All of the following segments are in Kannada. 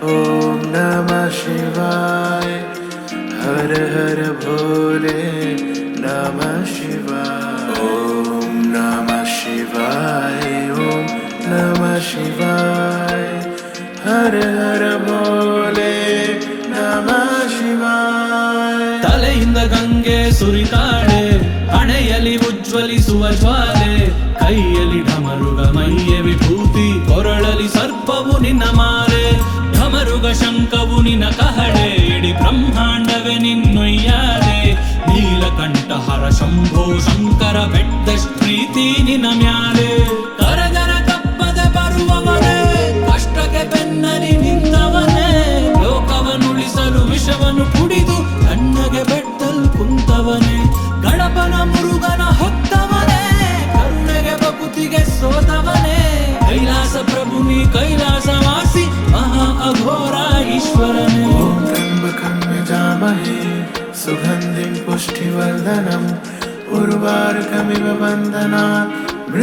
ಓಂ ನಮಃ ಶಿವಾಯ ಹರ ಹರ ಭೋಲೆ ನಮಃ ಶಿವಾಯ ಓಂ ನಮಃ ಶಿವಾಯ ಓಂ ನಮಃ ಶಿವಾಯ ಹರ ಹರ ಭೋಲೆ ನಮಃ ಶಿವಾಯ ತಲೆಯಿಂದ ಗಂಗೆ ಸುರಿತಾಳೆ ಹಣೆಯಲ್ಲಿ ಉಜ್ವಲಿಸುವ ಜ್ವಾಲೆ ಕೈಯಲ್ಲಿ ಢಮರುಗ ಮೈಯ ವಿಭೂತಿ ಕೊರಳಲಿ ಸರ್ಪವು ನಿನ್ನ ಮಾಲೆ ಢಮರುಗ ಶಂಕವು ನಿನ್ನ ಕಹಳೆ ಇಡೀ ಬ್ರಹ್ಮಾಂಡವೇ ನಿನ್ನೊಯ್ಯಾಲೆ ನೀಲಕಂಠಹರ ಶಂಭೋ ಶಂಕರ ಬೆಟ್ಟದಷ್ಟ್ ಪ್ರೀತಿ ನಿನ್ನ ಮ್ಯಾಲೆ ಕರಗರ ತಪ್ಪದ ಬರುವವನೇ ಕಷ್ಟಕ್ಕೆ ಬೆನ್ನಲಿ ನಿಂತವನೇ ಲೋಕವನ್ನುಳಿಸಲು ವಿಷವನ್ನು ಕುಡಿದು ಕಣ್ಣಗೆ ಬೆಟ್ಟಲ್ ಕುಂತವನೇ ಗಣಪನ ಮುರುಗನ ಹೊತ್ತವನೇ ಕರುಣೆಗೆ ಬಕುತಿಗೆ ಸೋತವನೇ ಕೈಲಾಸ ಪ್ರಭು ನೀ ಕೈಲಾಸವಾಸಿ ಮಹಾ ಅಘೋರ ಈಶ್ವರನೇ ॐ त्र्यम्बकं यजामहे सुगन्धिं पुष्टिवर्धनम् उर्वारुकमिव बन्धनात्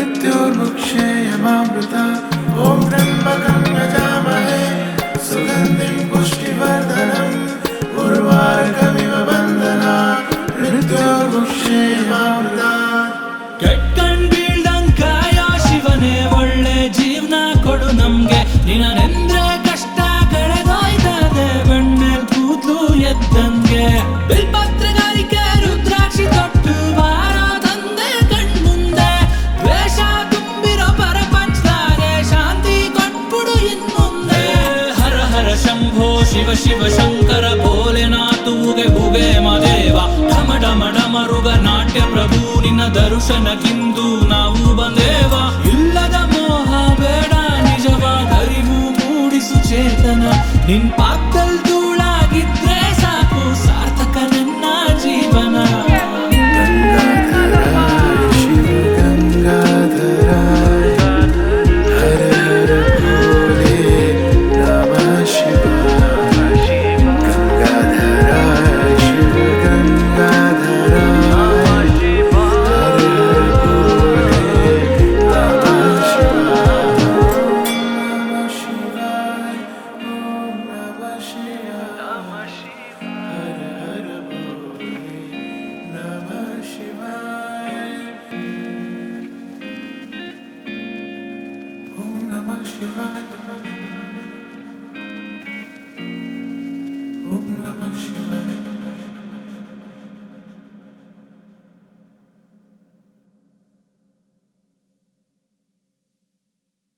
मृत्योर्मुक्षेयमामृता ॐ त्र्यम्बकं यजामहे सुगन्धिं पुष्टिवर्धनम् उर्वारुकमिव बन्धनात् मृत्योर्मुक्षेयमामृता ಕೆಟ್ಕಣ್ ಬೀಳ್ದಂಗ್ ಕಾಯೋ ಶಿವನೇ ಒಳ್ಳೆ ಜೀವನ ಕೊಡು ನಮ್ಗೆ ನಿನ್ನೆಂದ್ರೆ ಕಷ್ಟ ಕಳೆದೋಯ್ತದೆ ಬೆಣ್ಣೆಲ್ ಕೂದ್ಲು ಎದ್ದಂಗೆ ಬಿಲ್ಪತ್ರಗಾರಿಕೆ ರುದ್ರಾಕ್ಷಿ ತೊಟ್ಟು ಬಾರೋ ತಂದೆ ಕಣ್ಮುಂದೆ ದ್ವೇಷ ತುಂಬಿರೋ ಪ್ರಪಂಚದಾಗೆ ಶಾಂತಿ ಕೊಟ್ಬಿಡು ಇನ್ಮುಂದೆ ಹರ ಹರ ಶಂಭೋ ಶಿವ ಶಿವ ಶಂಕರ ಭೋಲೆನಾಥುಗೆ ಭುಗೆ ಮದೇವ ಢಮ ಢಮ ಢಮರುಗ ನಾಟ್ಯ ಪ್ರಭು ನಿನ್ನ ದರ್ಶನಕ್ಕಿಂದು ನಾವು ಬಂದೇವ ಇಲ್ಲದ ಮೋಹ ಬೇಡ ನಿಜವಾದ ಅರಿವು ಮೂಡಿಸು ಚೇತನ ನಿನ್ ಪಾಕ್ದಲ್ ಧೂಳಾಗಿದ್ರೆ